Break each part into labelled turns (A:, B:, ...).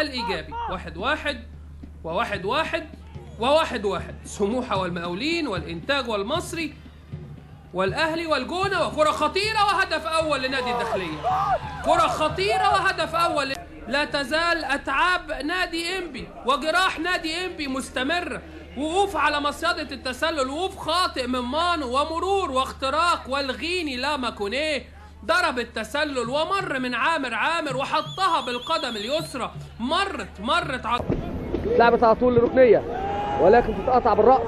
A: الإيجابي واحد واحد وواحد واحد وواحد واحد سموحة والمقاولين والإنتاج والمصري والأهلي والجونة وكرة خطيرة وهدف أول لنادي الداخلية كرة خطيرة وهدف أول لا تزال أتعاب نادي إنبي وجراح نادي إنبي مستمرة وقوف على مصيدة التسلل وقوف خاطئ من مانو ومرور واختراق والغيني لا ماكونيه ضرب التسلل ومر من عامر عامر وحطها بالقدم اليسرى مرت مرت على
B: اتلعبت على طول لركنيه ولكن تتقطع بالراس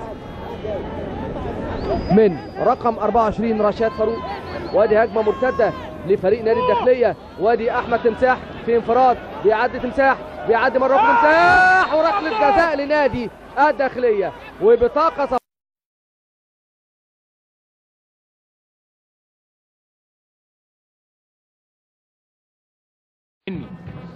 B: من رقم 24 رشاد فاروق وادي هجمه مرتده لفريق نادي الداخليه وادي احمد تمساح في انفراد بيعدي تمساح بيعدي مره اخرى تمساح وركله جزاء لنادي الداخليه وبطاقه صف...
C: مني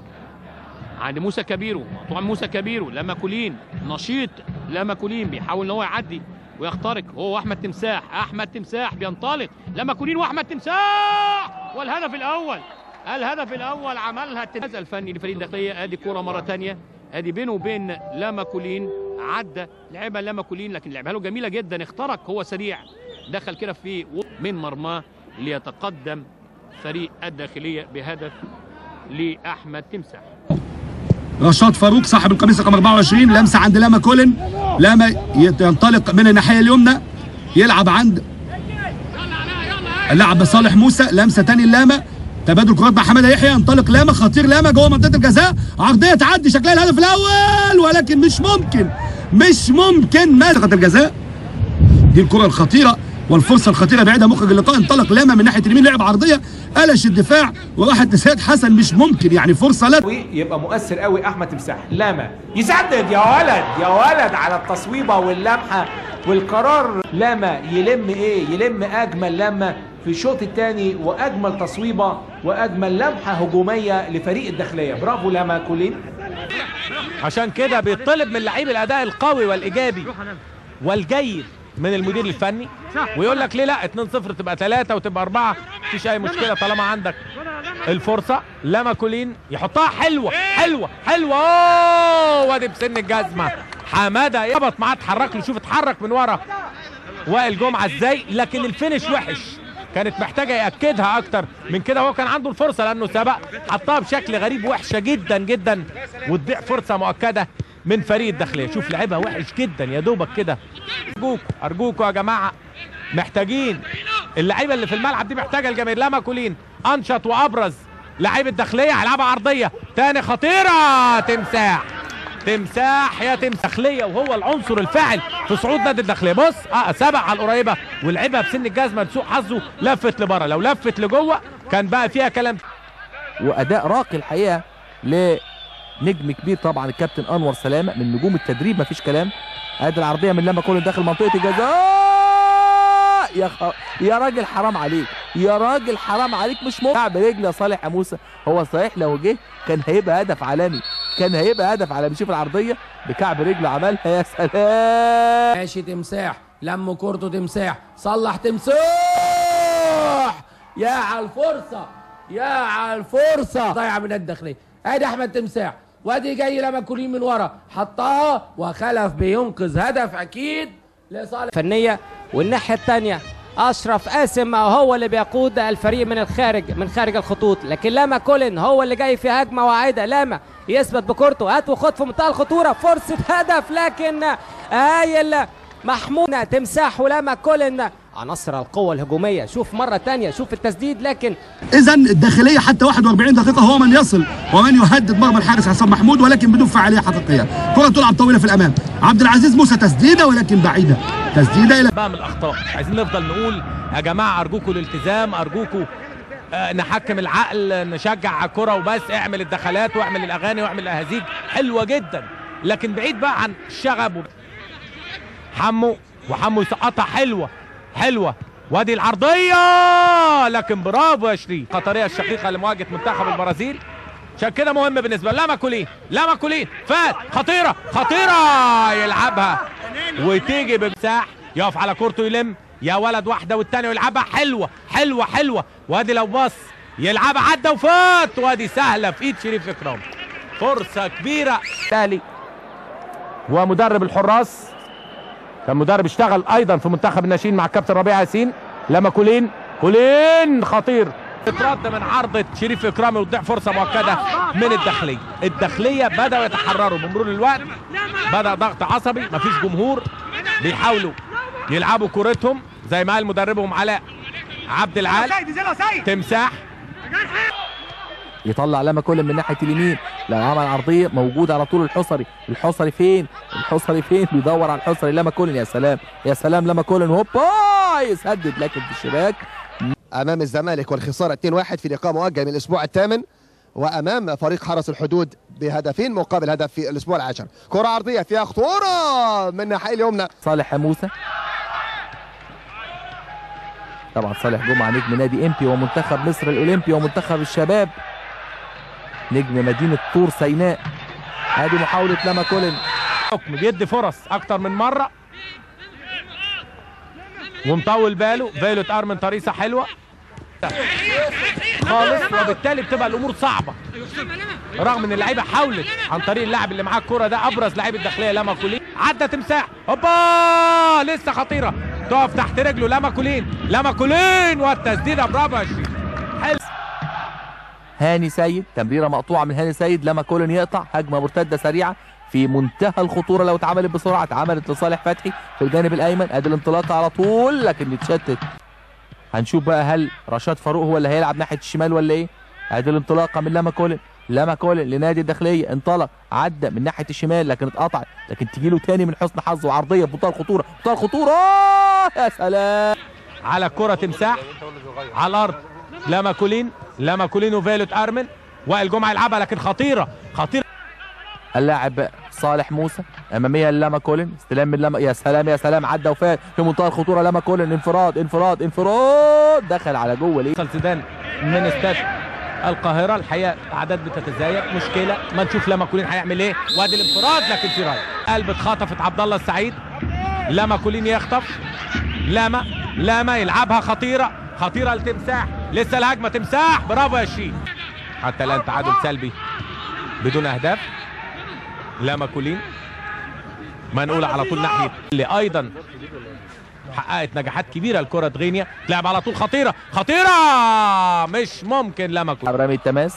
C: عند موسى كبيرو مقطوع موسى كبيرو لما كولين نشيط لما كولين بيحاول ان هو يعدي ويخترق هو واحمد تمساح احمد تمساح بينطلق لما كولين واحمد تمساح والهدف الاول الهدف الاول عملها التنفيذ الفني لفريق الداخليه ادي كوره مره ثانيه ادي بينه وبين لاما كولين عدى لعبها لاما كولين لكن لعبها له جميله جدا اخترق هو سريع دخل كده في من مرماه ليتقدم فريق الداخليه بهدف لاحمد تمساح
D: رشاد فاروق صاحب القميص رقم 24 لمسه عند لاما كولن لاما ينطلق من الناحيه اليمنى يلعب عند اللاعب صالح موسى لمسه تاني لاما تبادل كرات مع حماده يحيى ينطلق لاما خطير لاما جوه منطقه الجزاء عرضيه تعدي شكلها الهدف الاول ولكن مش ممكن مش ممكن منطقه الجزاء دي الكره الخطيره والفرصه الخطيره بعيده مخرج اللقاء انطلق لاما من ناحيه اليمين لعب عرضيه قلش الدفاع وراحت لسيد حسن مش ممكن يعني فرصه لا
E: يبقى مؤثر قوي احمد تمساح لاما يسدد يا ولد يا ولد على التصويبه واللمحه والقرار لاما يلم ايه يلم اجمل لمه في الشوط الثاني واجمل تصويبه واجمل لمحه هجوميه لفريق الداخليه برافو لاما كولين
F: عشان كده بيطلب من لعيب الاداء القوي والايجابي والجيد من المدير الفني ويقول لك ليه لا 2-0 تبقى 3 وتبقى 4 مفيش اي مشكله طالما عندك الفرصه لما كولين يحطها حلوه حلوه حلوه اوه وادي بسن الجزمه حماده يبط معاه اتحرك له شوف اتحرك من ورا وائل جمعه ازاي لكن الفينش وحش كانت محتاجه ياكدها اكتر من كده هو كان عنده الفرصه لانه سبق حطها بشكل غريب وحشه جدا جدا وتضيع فرصه مؤكده من فريق الداخليه شوف لعبها وحش جدا يا دوبك كده ارجوكوا ارجوكوا يا جماعه محتاجين اللعيبه اللي في الملعب دي محتاجه الجماهير لما كولين انشط وابرز لعيب الداخليه هيلعبها عرضيه تاني خطيره تمساح تمساح يا تمساخليه وهو العنصر الفاعل في صعود نادي الداخليه بص اه سبق على القريبه ولعبها بسن الجزمه لسوء حظه لفت لبره لو لفت لجوه كان بقى فيها كلام
B: واداء راقي الحقيقه لنجم كبير طبعا الكابتن انور سلامه من نجوم التدريب مفيش كلام ادي العرضيه من لما كولن داخل منطقه الجزاء يا خ... يا راجل حرام عليك يا راجل حرام عليك مش ممكن كعب رجل يا صالح يا موسى هو صحيح لو جه كان هيبقى هدف عالمي كان هيبقى هدف عالمي شوف العرضيه بكعب رجل عملها يا سلام
G: ماشي تمساح لم كورته تمساح صلح تمساح يا على الفرصه يا على الفرصه ضيع من الداخليه ادي احمد تمساح وادي جاي لما كولين من ورا حطها وخلف بينقذ هدف اكيد لصالح
H: فنيه والناحيه الثانيه اشرف قاسم هو اللي بيقود الفريق من الخارج من خارج الخطوط لكن لاما كولين هو اللي جاي في هجمه واعده لاما يثبت بكورته هات وخد في منتهى الخطوره فرصه هدف لكن هايل محمود تمساح ولاما كولين عناصر القوه الهجوميه شوف مره تانية شوف التسديد لكن
D: اذا الداخليه حتى 41 دقيقه هو من يصل ومن يهدد مرمى الحارس حسام محمود ولكن بدون فعاليه حقيقيه كره تلعب طويله في الامام عبد العزيز موسى تسديده ولكن بعيده تسديده الى
F: بقى من الاخطاء عايزين نفضل نقول يا جماعه ارجوكم الالتزام ارجوكم آه نحكم العقل نشجع على الكره وبس اعمل الدخلات واعمل الاغاني واعمل الاهازيج حلوه جدا لكن بعيد بقى عن الشغب وب... حمو وحمو يسقطها حلوه حلوه وادي العرضيه لكن برافو يا شريف قطريه الشقيقه لمواجهه منتخب البرازيل عشان كده مهم بالنسبه له لا ماكولين لا ماكولين فات خطيره خطيره يلعبها وتيجي بمساح يقف على كورته يلم يا ولد واحده والتانيه ويلعبها حلوه حلوه حلوه وادي لو بص يلعبها عدى وفات وادي سهله في ايد شريف اكرام فرصه كبيره الاهلي ومدرب الحراس كان مدرب اشتغل ايضا في منتخب الناشئين مع الكابتن ربيع ياسين لما كولين كولين خطير اترد من عرضة شريف اكرامي وتضيع فرصة مؤكدة من الداخلية الداخلية بدأوا يتحرروا بمرور الوقت بدأ ضغط عصبي مفيش جمهور بيحاولوا يلعبوا كورتهم زي ما قال مدربهم علاء عبد العال تمساح
B: يطلع لما كل من ناحيه اليمين لو عمل عرضيه موجود على طول الحصري الحصري فين الحصري فين بيدور على الحصري لما كولن يا سلام يا سلام لما كولن هوبا يسدد لكن في الشباك
I: امام الزمالك والخساره 2-1 في لقاء مؤجل من الاسبوع الثامن وامام فريق حرس الحدود بهدفين مقابل هدف في الاسبوع العاشر كره عرضيه فيها خطوره من الناحيه اليمنى
B: صالح موسى طبعا صالح جمعه نجم نادي امبي ومنتخب مصر الاولمبي ومنتخب الشباب نجم مدينه طور سيناء ادي محاوله لما كولن
F: حكم بيدي فرص اكتر من مره ومطول باله فيلوت ارمن طريقه حلوه خالص وبالتالي بتبقى الامور صعبه رغم ان اللعيبه حاولت عن طريق اللاعب اللي معاه الكوره ده ابرز لعيب الداخليه لما كولين عدى تمساح هوبا لسه خطيره تقف تحت رجله لما كولين لما كولين والتسديده برافو يا شريف حلو
B: هاني سيد تمريره مقطوعه من هاني سيد لما كولن يقطع هجمه مرتده سريعه في منتهى الخطوره لو اتعملت بسرعه اتعملت لصالح فتحي في الجانب الايمن ادي الانطلاقه على طول لكن بيتشتت هنشوف بقى هل رشاد فاروق هو اللي هيلعب ناحيه الشمال ولا ايه ادي الانطلاقه من لما كولن لما كولن لنادي الداخليه انطلق عدى من ناحيه الشمال لكن اتقطع لكن تجي له تاني من حسن حظه وعرضيه في منتهى الخطوره منتهى الخطوره يا سلام
F: على الكرة تمساح على الارض لما كولين لما كولين وفيلوت ارمن وائل جمعه يلعبها لكن خطيره خطيره
B: اللاعب صالح موسى اماميه لما كولن استلام من لما يا سلام يا سلام عدى وفات في منتهى الخطوره لما كولن انفراد انفراد انفراد دخل على جوه ليه
F: وصل زيدان من استاد القاهره الحقيقه اعداد بتتزايد مشكله ما نشوف لما كولين هيعمل ايه وادي الانفراد لكن في رايه قلب اتخطفت عبد الله السعيد لما كولين يخطف لما لما يلعبها خطيره خطيره لتمساح لسه الهجمه تمساح برافو يا شريف حتى الان تعادل سلبي بدون اهداف لما كولين منقولة على طول ناحية اللي أيضا حققت نجاحات كبيرة لكرة غينيا لعب على طول خطيرة خطيرة مش ممكن لما كولين
B: رمي التماس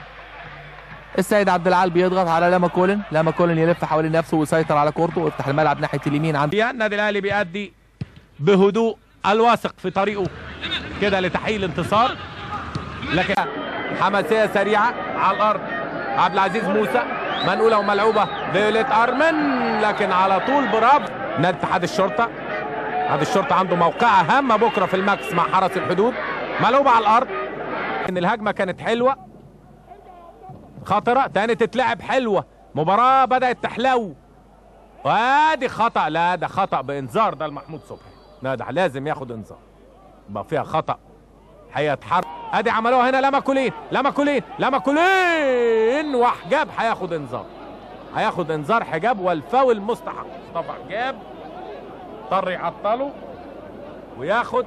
B: السيد عبد العال بيضغط على لما كولن لما كولن يلف حوالين نفسه ويسيطر على كورته ويفتح الملعب ناحيه اليمين عند
F: النادي الأهلي بيأدي بهدوء الواثق في طريقه كده لتحقيق الانتصار لكن حماسية سريعة على الأرض عبد العزيز موسى منقولة وملعوبة فيوليت أرمن لكن على طول برافو نادي اتحاد الشرطة اتحاد الشرطة عنده موقعة هامة بكرة في الماكس مع حرس الحدود ملعوبة على الأرض إن الهجمة كانت حلوة خطرة تاني تتلعب حلوة مباراة بدأت تحلو وادي خطأ لا ده خطأ بإنذار ده لمحمود صبحي لا ده لازم ياخد إنذار يبقى فيها خطأ هيتحرك ادي عملوها هنا لما كولين لما كولين لما كولين وحجاب هياخد انذار هياخد انذار حجاب والفاول مستحق مصطفى حجاب اضطر يعطله وياخد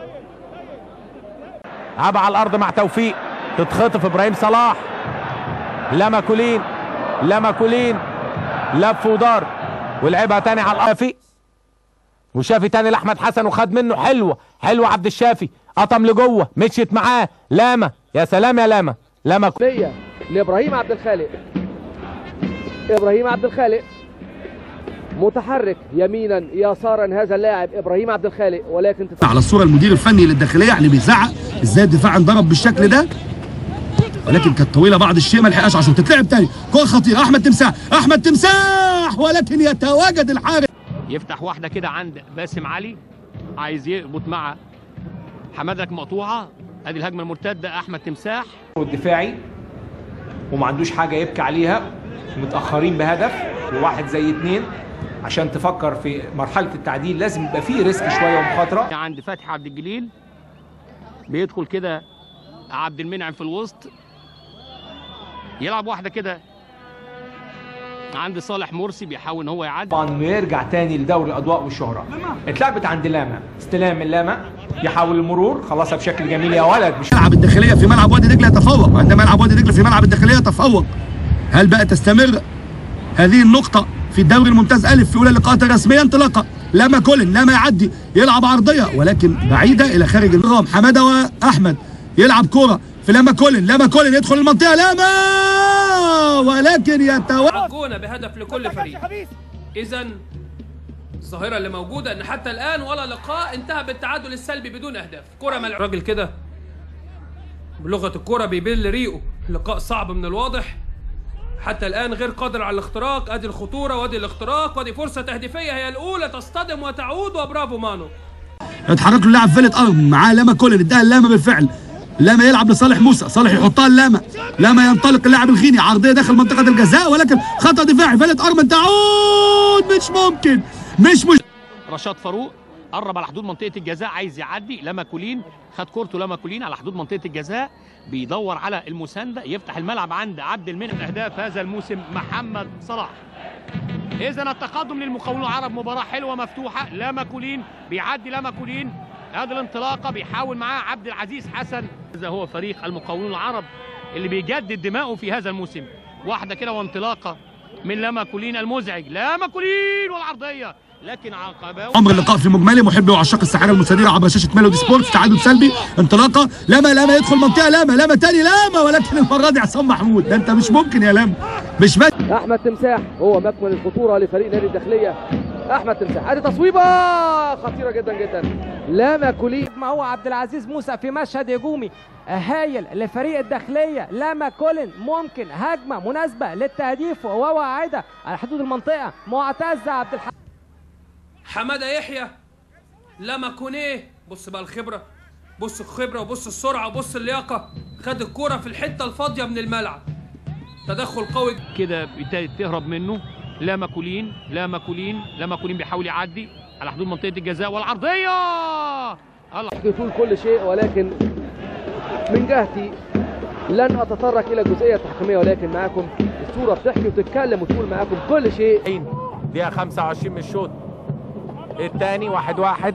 F: لعب على الارض مع توفيق تتخطف ابراهيم صلاح لما كولين لما كولين لف ودار ولعبها تاني على الارض وشافي تاني لاحمد حسن وخد منه حلوه حلوه عبد الشافي قطم لجوه مشيت معاه لاما يا سلام يا لاما لاما
J: ليا لابراهيم عبد الخالق ابراهيم عبد الخالق متحرك يمينا يسارا هذا اللاعب ابراهيم عبد الخالق ولكن تت...
D: على الصوره المدير الفني للداخليه يعني بيزعق ازاي الدفاع انضرب بالشكل ده ولكن كانت طويله بعض الشيء ما لحقهاش عشان تتلعب تاني كره خطيره احمد تمساح احمد تمساح ولكن يتواجد الحارس
C: يفتح واحده كده عند باسم علي عايز يربط مع حمادك مقطوعه ادي الهجمه المرتده احمد تمساح
E: والدفاعي وما عندوش حاجه يبكي عليها متاخرين بهدف وواحد زي اتنين عشان تفكر في مرحله التعديل لازم يبقى فيه ريسك شويه ومخاطره
C: عند فتحي عبد الجليل بيدخل كده عبد المنعم في الوسط يلعب واحده كده عند صالح مرسي بيحاول ان هو يعدي
E: طبعا انه يرجع تاني لدوري الاضواء والشهره اتلعبت عند لاما استلام من لاما يحاول المرور خلصها بشكل جميل يا ولد مش
D: ملعب الداخليه في ملعب وادي دجله يتفوق عندما ملعب وادي دجله في ملعب الداخليه يتفوق هل بقى تستمر هذه النقطة في الدوري الممتاز ألف في أولى اللقاءات الرسمية انطلاقة لما كولن لما يعدي يلعب عرضية ولكن بعيدة إلى خارج النظام حمادة وأحمد يلعب كرة في لما كولن لما كولن يدخل المنطقة لما ولكن يتوقف
A: الجونه بهدف لكل فريق اذا الظاهره اللي موجوده ان حتى الان ولا لقاء انتهى بالتعادل السلبي بدون اهداف كره ملعوبه الراجل كده بلغه الكره بيبل ريقه لقاء صعب من الواضح حتى الان غير قادر على الاختراق ادي الخطوره وادي الاختراق وادي فرصه تهديفيه هي الاولى تصطدم وتعود وبرافو مانو
D: يتحرك له اللاعب فيلت ارم معاه لاما كولن اداها اللاما بالفعل لاما يلعب لصالح موسى صالح يحطها اللاما لاما ينطلق اللاعب الغيني عرضيه داخل منطقه الجزاء ولكن خطا دفاعي فيلت ارم تعود مش ممكن مش مش
C: رشاد فاروق قرب على حدود منطقه الجزاء عايز يعدي لما كولين خد كورته لما كولين على حدود منطقه الجزاء بيدور على المسانده يفتح الملعب عند عبد المنعم اهداف هذا الموسم محمد صلاح اذا التقدم للمقاولون العرب مباراه حلوه مفتوحه لما كولين بيعدي لما كولين هذه الانطلاقه بيحاول معاه عبد العزيز حسن هذا هو فريق المقاولون العرب اللي بيجدد دماؤه في هذا الموسم واحده كده وانطلاقه من لما كولين المزعج لما كولين والعرضيه لكن عقباوي
D: امر اللقاء في مجمله محبي وعشاق السحاره المستديره عبر شاشه ميلودي سبورتس تعادل سلبي انطلاقه لما لما يدخل منطقه لما لما تاني لما ولكن المره دي عصام محمود ده انت مش ممكن يا لما مش بس
J: احمد تمساح هو مكمن الخطوره لفريق نادي الداخليه احمد تمساح ادي تصويبه خطيره جدا جدا لاما كولين
H: ما هو عبد العزيز موسى في مشهد هجومي هايل لفريق الداخليه لما كولن ممكن هجمه مناسبه للتهديف وواعده على حدود المنطقه معتز عبد الحق
A: حماده يحيى لما كونيه بص بقى الخبره بص الخبره وبص السرعه وبص اللياقه خد الكوره في الحته الفاضيه من الملعب تدخل قوي
C: كده ابتدت تهرب منه لا ماكولين لا ماكولين لا ماكولين بيحاول يعدي على حدود منطقه الجزاء والعرضيه الله
J: تقول كل شيء ولكن من جهتي لن اتطرق الى الجزئيه التحكيميه ولكن معاكم الصوره بتحكي وتتكلم وتقول معاكم كل شيء
F: دقيقة 25 من الشوط الثاني واحد واحد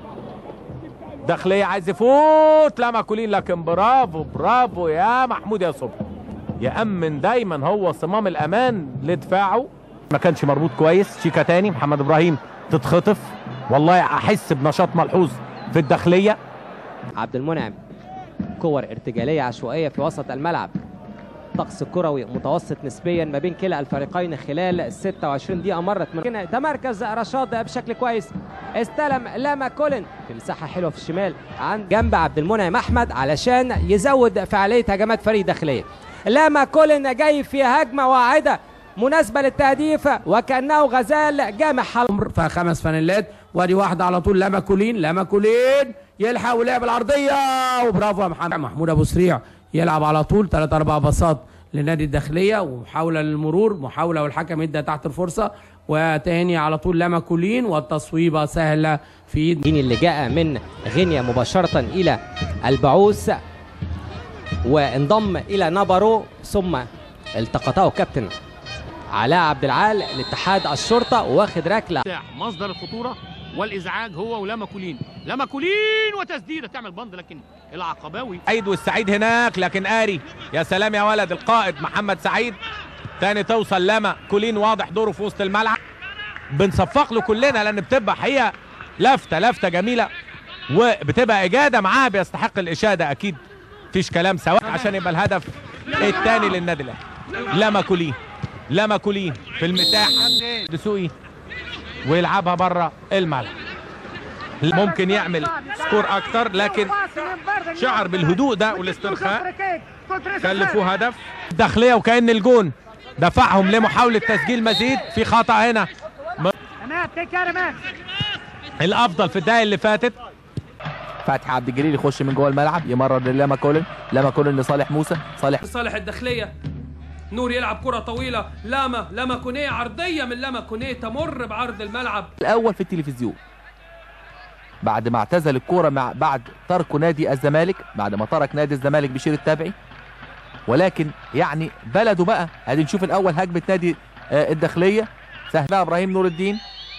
F: داخلية عايز يفوت لا ماكولين لكن برافو برافو يا محمود يا صبحي يأمن دايما هو صمام الأمان لدفاعه ما كانش مربوط كويس شيكا تاني محمد إبراهيم تتخطف والله أحس بنشاط ملحوظ في الداخلية
H: عبد المنعم كور ارتجاليه عشوائيه في وسط الملعب طقس كروي متوسط نسبيا ما بين كلا الفريقين خلال 26 دقيقه مرت من تمركز رشاد بشكل كويس استلم لاما كولن في مساحه حلوه في الشمال عن جنب عبد المنعم احمد علشان يزود فعاليه هجمات فريق داخليه لاما كولن جاي في هجمه واعده مناسبه للتهديف وكانه غزال جامع حلم
G: فخمس فانيلات وادي واحده على طول لما كولين لما كولين يلحق ولعب العرضيه وبرافو يا محمد محمود ابو سريع يلعب على طول ثلاث اربع باصات لنادي الداخليه ومحاوله للمرور محاوله والحكم ادى تحت الفرصه وتاني على طول لما كولين والتصويبه سهله في ايد
H: مين اللي جاء من غينيا مباشرة إلى البعوث وانضم إلى نابارو ثم التقطه كابتن علاء عبد العال لاتحاد الشرطة واخد ركلة
C: بتاع مصدر الخطوره والازعاج هو ولما كولين لما كولين وتسديده تعمل بند لكن العقباوي
F: سعيد والسعيد هناك لكن قاري يا سلام يا ولد القائد محمد سعيد تاني توصل لما كولين واضح دوره في وسط الملعب بنصفق له كلنا لان بتبقى حقيقه لفته لفته جميله وبتبقى اجاده معاها بيستحق الاشاده اكيد مفيش كلام سواء عشان يبقى الهدف الثاني للنادي الاهلي لما كولين لما كولين في المساحه دسوقي ويلعبها بره الملعب ممكن يعمل سكور اكتر لكن شعر بالهدوء ده والاسترخاء كلفوه هدف داخليه وكأن الجون دفعهم لمحاولة تسجيل مزيد في خطأ هنا م- الأفضل في الدقايق اللي فاتت
B: فتحي عبد الجليل يخش من جوه الملعب يمرر للاما كولن لاما كولن لصالح موسى صالح
A: صالح الداخليه نور يلعب كره طويله لاما لاما كونيه عرضيه من لاما كونيه تمر بعرض الملعب
B: الاول في التلفزيون بعد ما اعتزل الكوره مع بعد تركه نادي الزمالك بعد ما ترك نادي الزمالك بشير التابعي ولكن يعني بلده بقى ادي نشوف الاول هجمه نادي آه، الداخليه سهل بقى ابراهيم نور الدين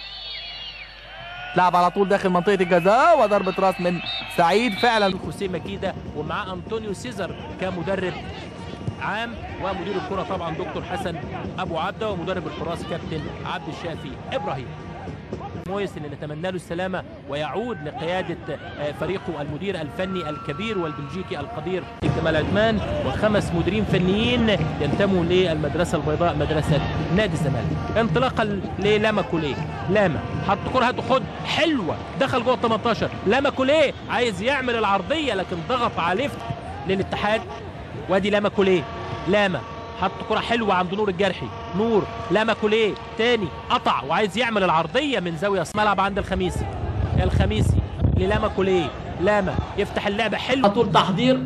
B: لعب على طول داخل منطقه الجزاء وضربه راس من سعيد فعلا
K: خوسيه ماكيدا ومعاه انطونيو سيزر كمدرب
F: عام ومدير الكره طبعا دكتور حسن ابو عبده ومدرب الحراس كابتن عبد الشافي ابراهيم مويس اللي نتمنى له السلامه ويعود لقياده آه، فريقه المدير الفني الكبير والبلجيكي القدير كمال عثمان وخمس مديرين فنيين ينتموا للمدرسه البيضاء مدرسه نادي الزمالك انطلاقا للاما كوليه لاما حط كره هات وخد حلوه دخل جوه ال 18 لاما كوليه عايز يعمل العرضيه لكن ضغط عليه للاتحاد وادي لاما كوليه لاما حط كرة حلوة عند نور الجرحي نور لاما كوليه تاني قطع وعايز يعمل العرضية من زاوية ملعب عند الخميسي الخميسي للاما كوليه لاما يفتح اللعبة حلو
J: طول تحضير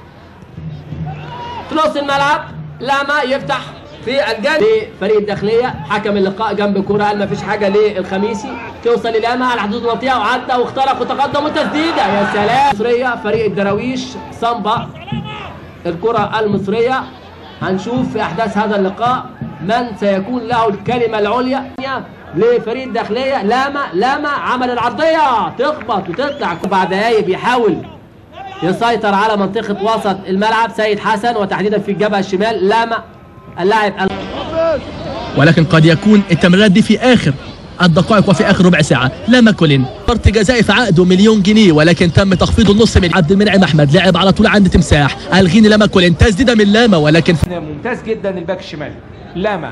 J: في نص الملعب لاما يفتح في الجانب لفريق الداخليه حكم اللقاء جنب كرة قال ما فيش حاجه للخميسي توصل للاما على حدود المنطقه وعدى واخترق وتقدم وتسديده يا سلام مصريه فريق الدراويش صنبا الكره المصريه هنشوف في احداث هذا اللقاء من سيكون له الكلمه العليا لفريق الداخليه لاما لاما عمل العرضيه تخبط وتطلع بعد دقايق بيحاول يسيطر على منطقة وسط الملعب سيد حسن وتحديدا في الجبهة الشمال لاما اللاعب
K: ولكن قد يكون التمريرات دي في اخر الدقائق وفي اخر ربع ساعه لا ماكولين شرط جزائي في عقده مليون جنيه ولكن تم تخفيضه النص من عبد المنعم احمد لعب على طول عند تمساح الغيني لا ماكولين تسديده من لاما ولكن
E: ممتاز جدا الباك الشمال لاما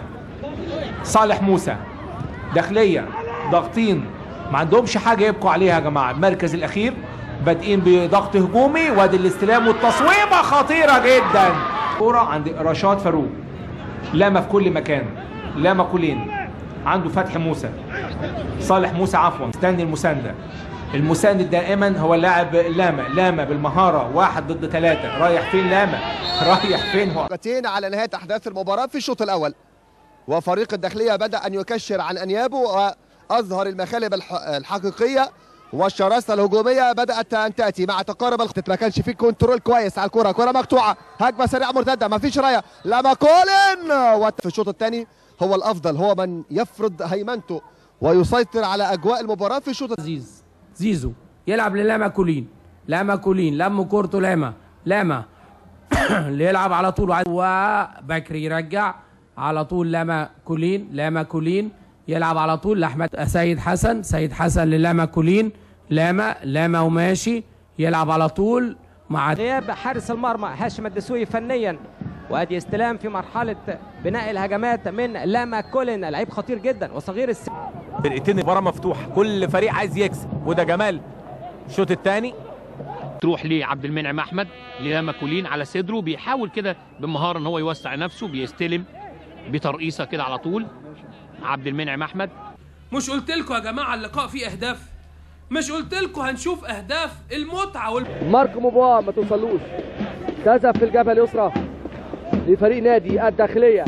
E: صالح موسى داخليه ضاغطين ما عندهمش حاجه يبقوا عليها يا جماعه المركز الاخير بادئين بضغط هجومي وادي الاستلام والتصويبه خطيره جدا كوره عند رشاد فاروق لاما في كل مكان لاما كولين عنده فتحي موسى صالح موسى عفوا مستني المسانده المساند دائما هو اللاعب لاما لاما بالمهاره واحد ضد ثلاثه رايح فين لاما رايح فين هو
I: دقيقتين على نهاية أحداث المباراة في الشوط الأول وفريق الداخلية بدأ أن يكشر عن أنيابه وأظهر المخالب الح- الحقيقية والشراسة الهجومية بدأت أن تأتي مع تقارب الخطط ما كانش فيه كنترول كويس على الكرة كرة مقطوعة هجمة سريعة مرتدة ما فيش راية لما كولين وت- في الشوط الثاني هو الأفضل هو من يفرض هيمنته ويسيطر على أجواء المباراة في الشوط
G: عزيز زيزو يلعب للاما كولين لاما كولين لم كورته لاما لاما اللي يلعب على طول وعايز- وبكري يرجع على طول لاما كولين لاما كولين يلعب على طول لاحمد سيد حسن سيد حسن للاما كولين لاما لاما وماشي يلعب على طول مع
H: غياب حارس المرمى هاشم الدسوقي فنيا وادي استلام في مرحله بناء الهجمات من لاما كولين لعيب خطير جدا وصغير السن
F: فرقتين المباراه مفتوحه كل فريق عايز يكسب وده جمال الشوط الثاني
C: تروح لعبد المنعم احمد للاما كولين على صدره بيحاول كده بمهاره ان هو يوسع نفسه بيستلم بترقيصه كده على طول عبد المنعم احمد
A: مش قلت لكم يا جماعه اللقاء فيه اهداف مش قلت لكم هنشوف اهداف المتعه وال...
J: مارك موبوا ما توصلوش تذهب في الجبهة اليسرى لفريق نادي الداخلية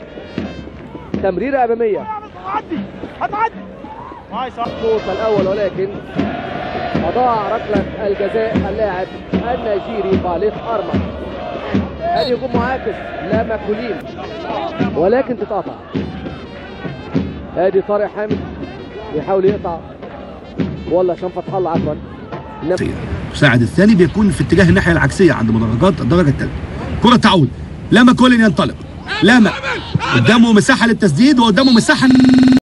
J: تمريرة أمامية الشوط الأول ولكن أضاع ركلة الجزاء اللاعب النيجيري باليف أرما هذه هجوم معاكس لا ماكولين ولكن تتقطع ادي طارق حامد يحاول يقطع والله عشان فتح الله عفوا
D: المساعد الثاني بيكون في اتجاه الناحيه العكسيه عند مدرجات الدرجه الثالثه كره تعود لاما كولين ينطلق لاما قدامه مساحه للتسديد وقدامه مساحه